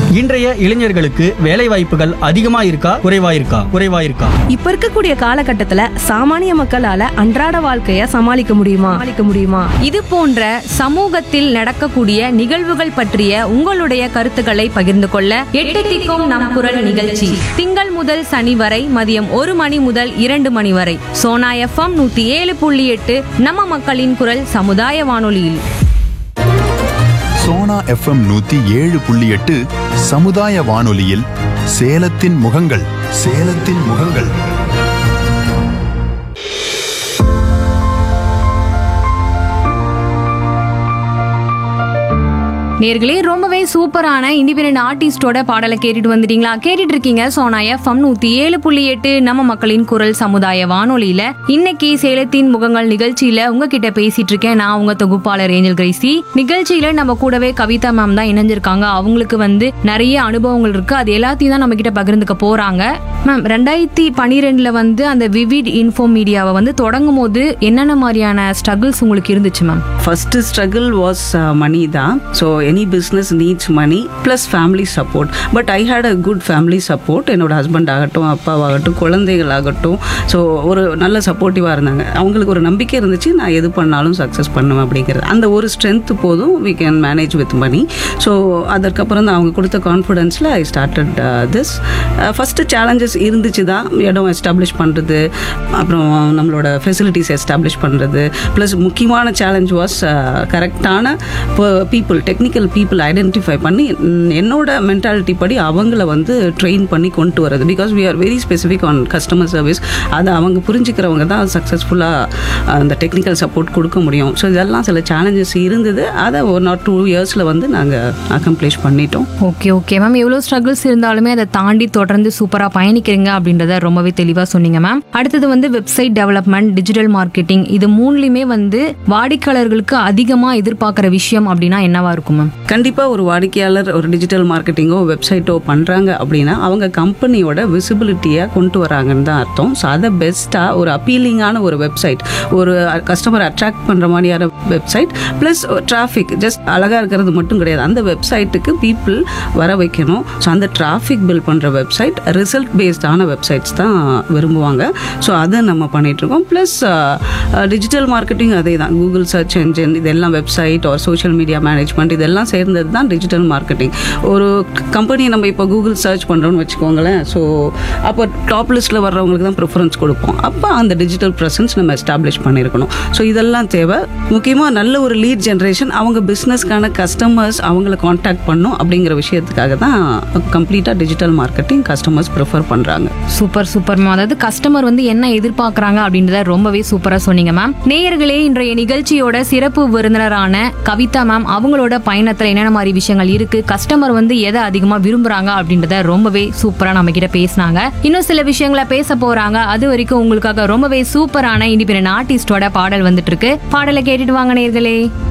இன்றைய இளைஞர்களுக்கு வேலை வாய்ப்புகள் அதிகமா இருக்கா குறைவா இருக்கா குறைவா இருக்கா இப்ப இருக்கக்கூடிய காலகட்டத்துல சாமானிய மக்களால அன்றாட வாழ்க்கைய சமாளிக்க முடியுமா சமாளிக்க முடியுமா இது போன்ற சமூகத்தில் நடக்கக்கூடிய நிகழ்வுகள் பற்றிய உங்களுடைய கருத்துக்களை பகிர்ந்து கொள்ள எட்டு திக்கும் நம் குரல் நிகழ்ச்சி திங்கள் முதல் சனி வரை மதியம் ஒரு மணி முதல் இரண்டு மணி வரை சோனா எஃப்எம் நூத்தி ஏழு புள்ளி எட்டு நம்ம மக்களின் குரல் சமுதாய வானொலியில் சோனா எஃப்எம் நூத்தி ஏழு புள்ளி எட்டு சமுதாய வானொலியில் சேலத்தின் முகங்கள் சேலத்தின் முகங்கள் நேர்களே ரொம்பவே சூப்பரான இண்டிபெண்டன்ட் ஆர்டிஸ்டோட பாடலை கேட்டுட்டு வந்துட்டீங்களா கேட்டுட்டு இருக்கீங்க சோனா எஃப்எம் நூத்தி ஏழு புள்ளி எட்டு நம்ம மக்களின் குரல் சமுதாய வானொலியில இன்னைக்கு சேலத்தின் முகங்கள் நிகழ்ச்சியில உங்ககிட்ட பேசிட்டு இருக்கேன் நான் உங்க தொகுப்பாளர் ஏஞ்சல் கிரேசி நிகழ்ச்சியில நம்ம கூடவே கவிதா மேம் தான் இணைஞ்சிருக்காங்க அவங்களுக்கு வந்து நிறைய அனுபவங்கள் இருக்கு அது எல்லாத்தையும் தான் நம்ம கிட்ட பகிர்ந்துக்க போறாங்க மேம் ரெண்டாயிரத்தி பன்னிரெண்டுல வந்து அந்த விவிட் இன்ஃபோ மீடியாவை வந்து தொடங்கும் போது என்னென்ன மாதிரியான ஸ்ட்ரகிள்ஸ் உங்களுக்கு இருந்துச்சு ma'am first struggle was money தான் so any business needs money plus family support but I had a good family support என்னோட ஹஸ்பண்ட் ஆகட்டும் அப்பாவாகட்டும் குழந்தைகள் ஆகட்டும் ஸோ ஒரு நல்ல சப்போர்ட்டிவாக இருந்தாங்க அவங்களுக்கு ஒரு நம்பிக்கை இருந்துச்சு நான் எது பண்ணாலும் சக்ஸஸ் பண்ணுவேன் அப்படிங்கிறது அந்த ஒரு ஸ்ட்ரென்த் போதும் we can manage with money so அதற்கப்புறம் தான் அவங்க கொடுத்த கான்ஃபிடென்ஸில் I started this first challenges இருந்துச்சு தான் இடம் எஸ்டாப்ளிஷ் பண்ணுறது அப்புறம் நம்மளோட ஃபெசிலிட்டிஸ் எஸ்டாப்ளிஷ் பண்ணுறது ப்ளஸ் முக்கியமான சேலஞ்ச் வாஸ் கரெக்டான பீப்புள் டெக்னிக்கல் பீப்புள் ஐடென்டிஃபை பண்ணி ம், என்னோட மென்டாலிட்டி படி அவங்கள வந்து ட்ரெயின் பண்ணி கொண்டு வரது because we are very specific on customer service அதை அவங்க புரிஞ்சுக்கிறவங்க தான் சக்ஸஸ்ஃபுல்லாக அந்த டெக்னிக்கல் சப்போர்ட் கொடுக்க முடியும் ஸோ இதெல்லாம் சில சேலஞ்சஸ் இருந்தது அதை ஒன் ஆர் டூ இயர்ஸில் வந்து நாங்கள் அக்கம்ப்ளிஷ் பண்ணிட்டோம் ஓகே ஓகே மேம் எவ்வளோ ஸ்ட்ரகிள்ஸ் இருந்தாலுமே அதை தாண்டி தொடர்ந்து சூப்பராக பயணிக்கிறீங்க அப்படின்றத ரொம்பவே தெளிவாக சொன்னீங்க மேம் அடுத்தது வந்து வெப்சைட் டெவலப்மெண்ட் டிஜிட்டல் மார்க்கெட்டிங் இது மூணுலையுமே வந்து வாடிக்கையாளர்களுக்கு அதிகமாக எதிர்பார்க்குற விஷயம் அப்படின்னா என்னவா இருக்கும் மேம் கண்டிப்பாக ஒரு வாடிக்கையாளர் ஒரு டிஜிட்டல் மார்க்கெட்டிங்கோ வெப்சைட்டோ பண்ணுறாங்க அப்படின்னா அவங்க கம்பெனியோட விசிபிலிட்டியை கொண்டு வராங்கன்னு தான் அர்த்தம் ஸோ அதை பெஸ்ட்டாக ஒரு அப்பீலிங்கான ஒரு வெப்சைட் ஒரு கஸ்டமர் அட்ராக்ட் பண்ணுற மாதிரியான வெப்சைட் ப்ளஸ் டிராஃபிக் ஜஸ்ட் அழகாக இருக்கிறது மட்டும் கிடையாது அந்த வெப்சைட்டுக்கு பீப்புள் வர வைக்கணும் ஸோ அந்த டிராஃபிக் பில் பண்ணுற வெப்சைட் ரிசல்ட் பேஸ்டான வெப்சைட்ஸ் தான் விரும்புவாங்க ஸோ அதை நம்ம பண்ணிகிட்ருக்கோம் ப்ளஸ் டிஜிட்டல் மார்க்கெட்டிங் அதே தான் கூகுள் சர்ச் என்ஜின் இதெல்லாம் வெப்சைட் ஒரு சோஷியல் மீடியா மேனேஜ்மெண்ட் இதெல்லாம் சேர்ந்தது தான் டிஜிட்டல் மார்க்கெட்டிங் ஒரு கம்பெனியை நம்ம இப்போ கூகுள் சர்ச் பண்ணுறோம்னு வச்சுக்கோங்களேன் ஸோ அப்போ டாப் லிஸ்ட்டில் வர்றவங்களுக்கு தான் ப்ரிஃபரன்ஸ் கொடுப்போம் அப்போ அந்த டிஜிட்டல் ப்ரெசன்ஸ் நம்ம எஸ்டாப்ளிஷ் பண்ணியிருக்கணும் ஸோ இதெல்லாம் தேவை முக்கியமாக நல்ல ஒரு லீட் ஜென்ரேஷன் அவங்க பிஸ்னஸ்க்கான கஸ்டமர்ஸ் அவங்கள காண்டாக்ட் பண்ணும் அப்படிங்கிற விஷயத்துக்காக தான் கம்ப்ளீட்டாக டிஜிட்டல் மார்க்கெட்டிங் கஸ்டமர்ஸ் ப்ரிஃபர் பண்ணுறாங்க சூப்பர் சூப்பர் மேம் அதாவது கஸ்டமர் வந்து என்ன எதிர்பார்க்கறாங்க அப்படின்றத ரொம்பவே சூப்பரா சொன்னீங்க மேம் நேயர்களே இன்றைய நிகழ்ச்சியோட சிறப்பு விருந்தினரான கவிதா மேம் அவங்களோட பயணத்துல என்னென்ன மாதிரி விஷயங்கள் இருக்கு கஸ்டமர் வந்து எதை அதிகமா விரும்புறாங்க அப்படின்றத ரொம்பவே சூப்பரா நம்ம கிட்ட பேசினாங்க இன்னும் சில விஷயங்களை பேச போறாங்க அது வரைக்கும் உங்களுக்காக ரொம்பவே சூப்பரான இண்டிபெண்டன்ட் ஆர்டிஸ்டோட பாடல் வந்துட்டு இருக்கு பாடலை கேட்டுட்டு வாங்க நேயர்களே